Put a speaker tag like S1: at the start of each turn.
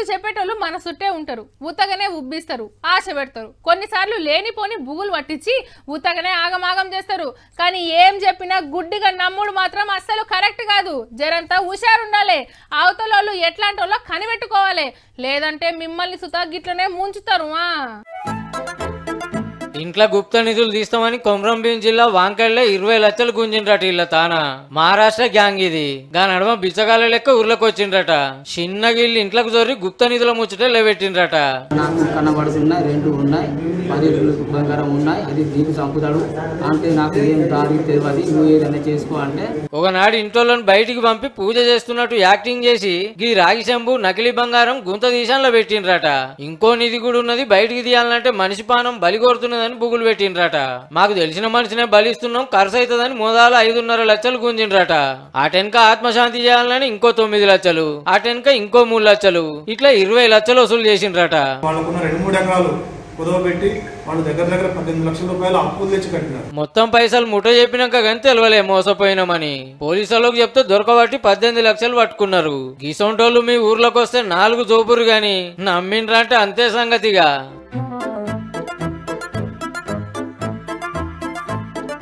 S1: మాటలు చెప్పేటోళ్ళు మన చుట్టే ఉంటారు ఉత్తగానే ఉబ్బిస్తారు ఆశ పెడతారు కొన్నిసార్లు లేనిపోని బుగులు పట్టించి ఉత్తగానే ఆగమాగం చేస్తారు కానీ ఏం చెప్పినా గుడ్డిగా నమ్ముడు మాత్రం అస్సలు కరెక్ట్ కాదు జరంతా హుషారుండాలి అవతల వాళ్ళు ఎట్లాంటి వాళ్ళో కనిపెట్టుకోవాలి లేదంటే మిమ్మల్ని సుతా గిట్లనే ముంచుతారు ఆ
S2: ఇంట్లో గుప్త నిధులు తీస్తామని కొమరంభీం జిల్లా వాంకళ్ళే ఇరవై లక్షలు గుంజిండ్రట ఇళ్ళ తాన మహారాష్ట్ర గ్యాంగ్ ఇది గా నడమ బిచ్చగాళ్ళ లెక్క ఊర్లోకి వచ్చిండ్రట చిన్నగా ఇల్లు ఇంట్లోకి జోరి గుప్త నిధుల ముచ్చటే లేవెట్టిండ్రట
S3: నాకు కనబడుతున్నాయి రెండు ఉన్నాయి పది రోజులకు బంగారం ఉన్నాయి అది దీన్ని చంపుతాడు అంటే నాకు ఏం దారి తెలియదు నువ్వు ఏదైనా చేసుకో అంటే
S2: ఒకనాడు ఇంట్లోని బయటికి పంపి పూజ చేస్తున్నట్టు యాక్టింగ్ చేసి గీ రాగి శంభు నకిలీ బంగారం గుంత తీశాన్లో పెట్టిండ్రట ఇంకో నిధి కూడా ఉన్నది బయటికి తీయాలంటే మనిషి పానం బలి కొడుతున్నదని బుగులు పెట్టిండ్రట మాకు తెలిసిన మనిషినే బలిస్తున్నాం ఖర్చు అవుతుందని మోదాలు ఐదున్నర లక్షలు గుంజిండ్రట అటెనక ఆత్మశాంతి చేయాలని ఇంకో తొమ్మిది లక్షలు అటెనక ఇంకో మూడు లక్షలు ఇట్లా ఇరవై లక్షలు వసూలు చేసిండ్రట
S4: వాళ్ళకున్న రెండు మూడు ఎకరాలు కుదవ పెట్టి వాళ్ళు దగ్గర దగ్గర పద్దెనిమిది లక్షల రూపాయలు అప్పులు తెచ్చి కట్టినారు
S2: మొత్తం పైసలు ముఠ చెప్పినాక కానీ తెలవలే మోసపోయినామని పోలీసులకు చెప్తే దొరకబట్టి పద్దెనిమిది లక్షలు పట్టుకున్నారు గీసొంటోళ్ళు మీ ఊర్లోకి వస్తే నాలుగు జోపురు గాని నమ్మిండ్రంటే అంతే సంగతిగా